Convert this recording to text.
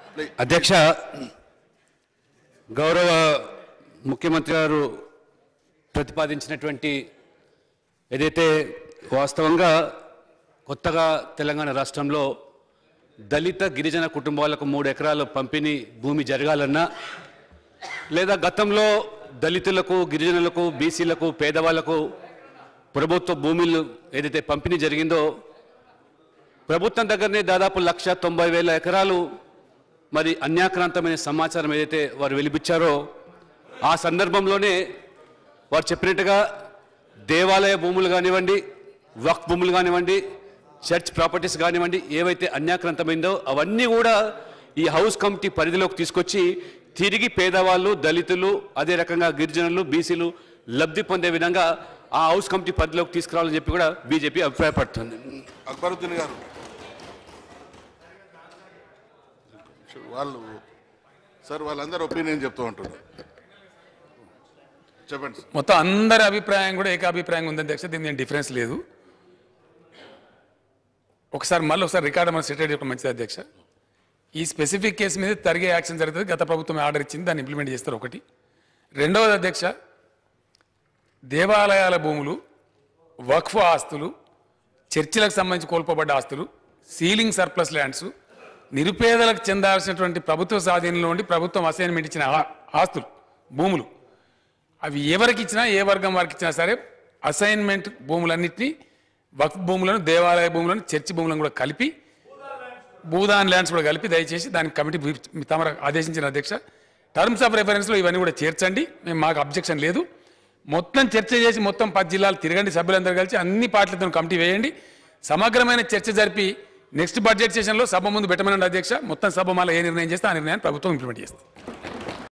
అధ్యక్ష గౌరవ ముఖ్యమంత్రి గారు ప్రతిపాదించినటువంటి ఏదైతే వాస్తవంగా కొత్తగా తెలంగాణ రాష్ట్రంలో దళిత గిరిజన కుటుంబాలకు మూడు ఎకరాల పంపిణీ భూమి జరగాలన్నా లేదా గతంలో దళితులకు గిరిజనులకు బీసీలకు పేదవాళ్లకు ప్రభుత్వ భూములు ఏదైతే పంపిణీ జరిగిందో ప్రభుత్వం దగ్గరనే దాదాపు లక్ష తొంభై వేల ఎకరాలు మరి అన్యాక్రాంతమైన సమాచారం ఏదైతే వారు వెలిపించారో ఆ సందర్భంలోనే వారు చెప్పినట్టుగా దేవాలయ భూములు కానివ్వండి వక్ భూములు కానివ్వండి చర్చ్ ప్రాపర్టీస్ కానివ్వండి ఏవైతే అన్యాక్రాంతమైందో అవన్నీ కూడా ఈ హౌస్ కమిటీ పరిధిలోకి తీసుకొచ్చి తిరిగి పేదవాళ్ళు దళితులు అదే రకంగా గిరిజనులు బీసీలు లబ్ధి పొందే విధంగా ఆ హౌస్ కమిటీ పరిధిలోకి తీసుకురావాలని చెప్పి కూడా బీజేపీ అభిప్రాయపడుతుంది అక్బరుద్దీన్ గారు వాళ్ళు సార్ వాళ్ళందరూ ఒపీనియన్ చెప్తూ ఉంటారు చెప్పండి సార్ మొత్తం అందరి అభిప్రాయం కూడా ఏకాభిప్రాయం ఉంది అధ్యక్ష దీని ఏం డిఫరెన్స్ లేదు ఒకసారి మళ్ళీ ఒకసారి రికార్డు మన సెటిల్ చెప్పడం మంచిది అధ్యక్ష ఈ స్పెసిఫిక్ కేసు మీద తరిగే యాక్షన్ జరుగుతుంది గత ప్రభుత్వం ఆర్డర్ ఇచ్చింది దాన్ని ఇంప్లిమెంట్ చేస్తారు ఒకటి రెండవది అధ్యక్ష దేవాలయాల భూములు వక్ఫ్ ఆస్తులు చర్చిలకు సంబంధించి కోల్పోబడ్డ ఆస్తులు సీలింగ్ సర్ప్లస్ ల్యాండ్స్ నిరుపేదలకు చెందాల్సినటువంటి ప్రభుత్వ స్వాధీనంలో ఉండి ప్రభుత్వం అసైన్మెంట్ ఇచ్చిన ఆ- ఆస్తులు భూములు అవి ఎవరికి ఇచ్చినా ఏ వర్గం వారికి ఇచ్చినా సరే అసైన్మెంట్ భూములన్నింటినీ వక్ఫ్ భూములను దేవాలయ భూములను చర్చి భూములను కూడా కలిపి భూదాన్ ల్యాండ్స్ కూడా కలిపి దయచేసి దానికి కమిటీ మీ తమరు ఆదేశించిన అధ్యక్ష టర్మ్స్ ఆఫ్ రెఫరెన్స్లో ఇవన్నీ కూడా చేర్చండి మేము మాకు అబ్జెక్షన్ లేదు మొత్తం చర్చ చేసి మొత్తం పది జిల్లాలు తిరగండి సభ్యులందరూ కలిసి అన్ని పార్టీలతో కమిటీ వేయండి సమగ్రమైన చర్చ జరిపి నెక్స్ట్ బడ్జెట్ సెషన్లో సభ ముందు పెట్టమనండి అధ్యక్ష మొత్తం సభ మళ్ళీ ఏ నిర్ణయం చేస్తే ఆ నిర్ణయాన్ని ప్రభుత్వం ఇంప్లిమెంట్ చేస్తుంది